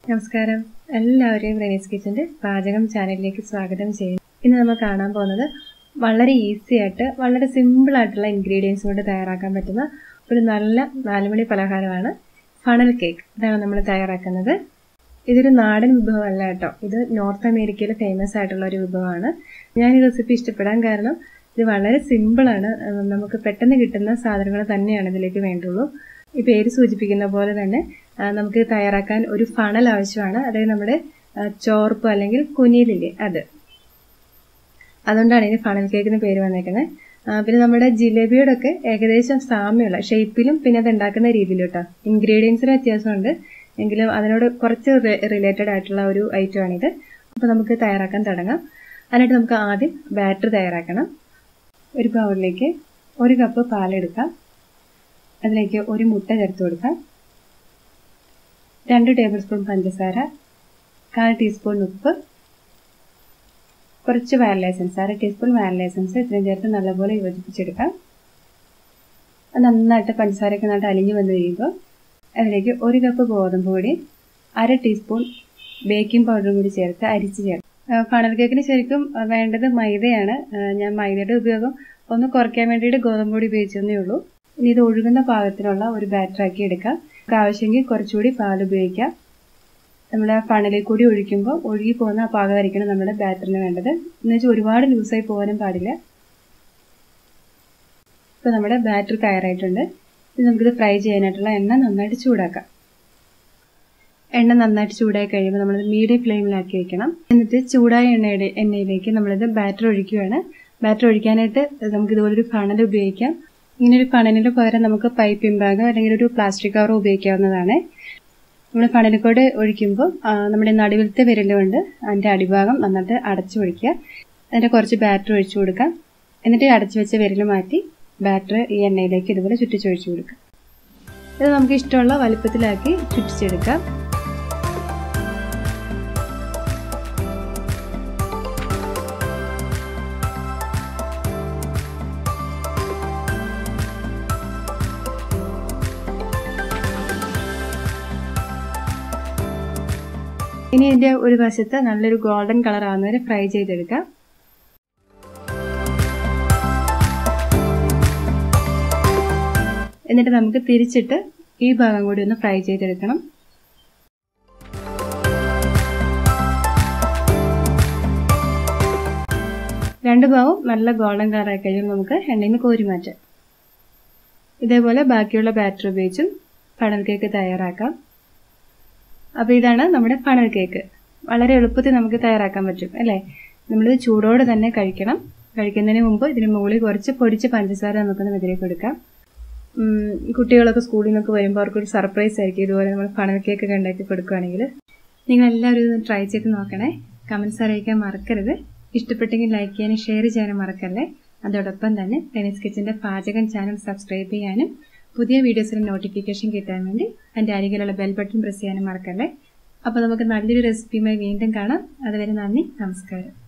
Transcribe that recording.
നമസ്കാരം എല്ലാവരെയും റെനീസ് കിച്ചൻ്റെ പാചകം ചാനലിലേക്ക് സ്വാഗതം ചെയ്യുന്നു ഇന്ന് നമ്മൾ കാണാൻ പോകുന്നത് വളരെ ഈസി ആയിട്ട് വളരെ സിമ്പിൾ ആയിട്ടുള്ള ഇൻഗ്രീഡിയൻസ് കൊണ്ട് തയ്യാറാക്കാൻ പറ്റുന്ന ഒരു നല്ല നാലുമണി പലഹാരമാണ് ഫണൽ കേക്ക് ഇതാണ് നമ്മൾ തയ്യാറാക്കുന്നത് ഇതൊരു നാടൻ വിഭവമല്ല കേട്ടോ ഇത് നോർത്ത് അമേരിക്കയിൽ ഫേമസ് ആയിട്ടുള്ള ഒരു വിഭവമാണ് ഞാൻ ഈ റെസിപ്പി ഇഷ്ടപ്പെടാൻ കാരണം ഇത് വളരെ സിമ്പിളാണ് നമുക്ക് പെട്ടെന്ന് കിട്ടുന്ന സാധനങ്ങൾ തന്നെയാണ് ഇതിലേക്ക് വേണ്ടുള്ളൂ ഈ പേര് സൂചിപ്പിക്കുന്ന പോലെ തന്നെ നമുക്ക് തയ്യാറാക്കാൻ ഒരു ഫണൽ ആവശ്യമാണ് അതായത് നമ്മുടെ ചോർപ്പ് അല്ലെങ്കിൽ കുനിയിലില്ലേ അത് അതുകൊണ്ടാണ് ഇതിന് ഫണൽ കേക്കിന് പേര് വന്നേക്കുന്നത് പിന്നെ നമ്മുടെ ജിലേബിയോടൊക്കെ ഏകദേശം സാമ്യമുള്ള ഷേപ്പിലും പിന്നെ അത് ഉണ്ടാക്കുന്ന രീതിയിലും കേട്ടോ ഇൻഗ്രീഡിയൻസിന് വ്യത്യാസമുണ്ട് എങ്കിലും അതിനോട് കുറച്ച് റിലേറ്റഡ് ആയിട്ടുള്ള ഒരു ഐറ്റമാണിത് അപ്പോൾ നമുക്ക് തയ്യാറാക്കാൻ തുടങ്ങാം അതിനായിട്ട് നമുക്ക് ആദ്യം ബാറ്റർ തയ്യാറാക്കണം ഒരു ബൗളിലേക്ക് ഒരു കപ്പ് പാലെടുക്കാം അതിലേക്ക് ഒരു മുട്ട ചേർത്ത് കൊടുക്കാം രണ്ട് ടേബിൾ സ്പൂൺ പഞ്ചസാര കാൽ ടീസ്പൂൺ ഉപ്പ് കുറച്ച് വാനില എസൻസ് അര ടീസ്പൂൺ വാനില എസൻസ് ഇത്രയും ചേർത്ത് നല്ലപോലെ യോജിപ്പിച്ചെടുക്കാം അത് നന്നായിട്ട് പഞ്ചസാരയൊക്കെ നന്നായിട്ട് അലിഞ്ഞു വന്നു കഴിയുമ്പോൾ അതിലേക്ക് ഒരു കപ്പ് ഗോതമ്പ് പൊടി അര ടീസ്പൂൺ ബേക്കിംഗ് പൗഡറും കൂടി ചേർത്ത് അരിച്ച് ചേർത്ത് ഫണൽ കേക്കിന് ശരിക്കും വേണ്ടത് മൈദയാണ് ഞാൻ മൈദയുടെ ഉപയോഗം ഒന്ന് കുറയ്ക്കാൻ വേണ്ടിയിട്ട് ഗോതമ്പ് പൊടി ഉപയോഗിച്ചതേ ഉള്ളൂ ഇനി ഇത് ഒഴുകുന്ന പാകത്തിലുള്ള ഒരു ബാറ്റർ ആക്കി എടുക്കാം ആവശ്യമെങ്കിൽ കുറച്ചുകൂടി പാൽ ഉപയോഗിക്കാം നമ്മൾ ഫണലിൽ കൂടി ഒഴിക്കുമ്പോൾ ഒഴുകി പോകുന്ന ആ പാകമായിരിക്കണം നമ്മുടെ ബാറ്ററിന് വേണ്ടത് എന്ന് വെച്ചാൽ ഒരുപാട് ലൂസായി പോകാനും പാടില്ല ഇപ്പോൾ നമ്മുടെ ബാറ്റർ തയ്യാറായിട്ടുണ്ട് ഇനി നമുക്കിത് ഫ്രൈ ചെയ്യാനായിട്ടുള്ള എണ്ണ നന്നായിട്ട് ചൂടാക്കാം എണ്ണ നന്നായിട്ട് ചൂടായി കഴിയുമ്പോൾ നമ്മളിത് മീഡിയം ഫ്ലെയിമിലാക്കി വെക്കണം എന്നിട്ട് ചൂടായ എണ്ണയുടെ എണ്ണയിലേക്ക് നമ്മളിത് ബാറ്റർ ഒഴിക്കുകയാണ് ബാറ്റർ ഒഴിക്കാനായിട്ട് നമുക്ക് ഇതുപോലൊരു ഫണൽ ഉപയോഗിക്കാം ഇങ്ങനെ ഒരു ഫണലിന് പകരം നമുക്ക് പൈപ്പിംഗ് ബാഗ് അല്ലെങ്കിൽ ഒരു പ്ലാസ്റ്റിക് കവർ ഉപയോഗിക്കാവുന്നതാണ് നമ്മൾ ഫണലിക്കൂടെ ഒഴിക്കുമ്പോൾ നമ്മുടെ നടുവിലത്തെ വിരലുകൊണ്ട് അതിൻ്റെ അടിഭാഗം നന്നായിട്ട് അടച്ചു ഒഴിക്കുക അതിൻ്റെ കുറച്ച് ബാറ്റർ ഒഴിച്ചു കൊടുക്കാം എന്നിട്ട് അടച്ചു വെച്ച വിരൽ മാറ്റി ബാറ്റർ ഈ എണ്ണയിലേക്ക് ഇതുപോലെ ചുറ്റിച്ചൊഴിച്ചു കൊടുക്കുക ഇത് നമുക്ക് ഇഷ്ടമുള്ള വലുപ്പത്തിലാക്കി ചുറ്റിച്ചെടുക്കാം ഇനി ഇതിൻ്റെ ഒരു വശത്ത് നല്ലൊരു ഗോൾഡൻ കളർ ആവുന്നവരെ ഫ്രൈ ചെയ്തെടുക്കാം എന്നിട്ട് നമുക്ക് തിരിച്ചിട്ട് ഈ ഭാഗം കൂടി ഒന്ന് ഫ്രൈ ചെയ്തെടുക്കണം രണ്ട് ഭാഗവും നല്ല ഗോൾഡൻ കളറായി കഴിയുമ്പോൾ നമുക്ക് എണ്ണയിൽ നിന്ന് കോരി മാറ്റാം ഇതേപോലെ ബാക്കിയുള്ള ബാറ്റർ ഉപയോഗിച്ചും പടൽ കേക്ക് തയ്യാറാക്കാം അപ്പോൾ ഇതാണ് നമ്മുടെ ഫണൽ കേക്ക് വളരെ എളുപ്പത്തിൽ നമുക്ക് തയ്യാറാക്കാൻ പറ്റും അല്ലേ നമ്മളിത് ചൂടോടെ തന്നെ കഴിക്കണം കഴിക്കുന്നതിന് മുമ്പ് ഇതിന് മുകളിൽ കുറച്ച് പൊടിച്ച് പഞ്ചസാര നമുക്കൊന്ന് വിതറി കൊടുക്കാം കുട്ടികളൊക്കെ സ്കൂളിൽ നിന്നൊക്കെ വരുമ്പോൾ അവർക്കൊരു സർപ്രൈസ് ആയിരിക്കും ഇതുപോലെ നമ്മൾ ഫണൽ കേക്ക് ഒക്കെ ഉണ്ടാക്കി കൊടുക്കുകയാണെങ്കിൽ നിങ്ങൾ എല്ലാവരും ഇത് ട്രൈ ചെയ്ത് നോക്കണേ കമൻസ് അറിയിക്കാൻ മറക്കരുത് ഇഷ്ടപ്പെട്ടെങ്കിൽ ലൈക്ക് ചെയ്യാനും ഷെയർ ചെയ്യാനും മറക്കല്ലേ അതോടൊപ്പം തന്നെ ടെനിസ് കിച്ചൻ്റെ പാചകം ചാനൽ സബ്സ്ക്രൈബ് ചെയ്യാനും പുതിയ വീഡിയോസിന് നോട്ടിഫിക്കേഷൻ കിട്ടാൻ വേണ്ടി എൻ്റെ അരികിലുള്ള ബെൽ ബട്ടൺ പ്രസ് ചെയ്യാനും മറക്കല്ലേ അപ്പോൾ നമുക്ക് നല്ലൊരു റെസിപ്പിയുമായി വീണ്ടും കാണാം അതുവരെ നന്ദി നമസ്കാരം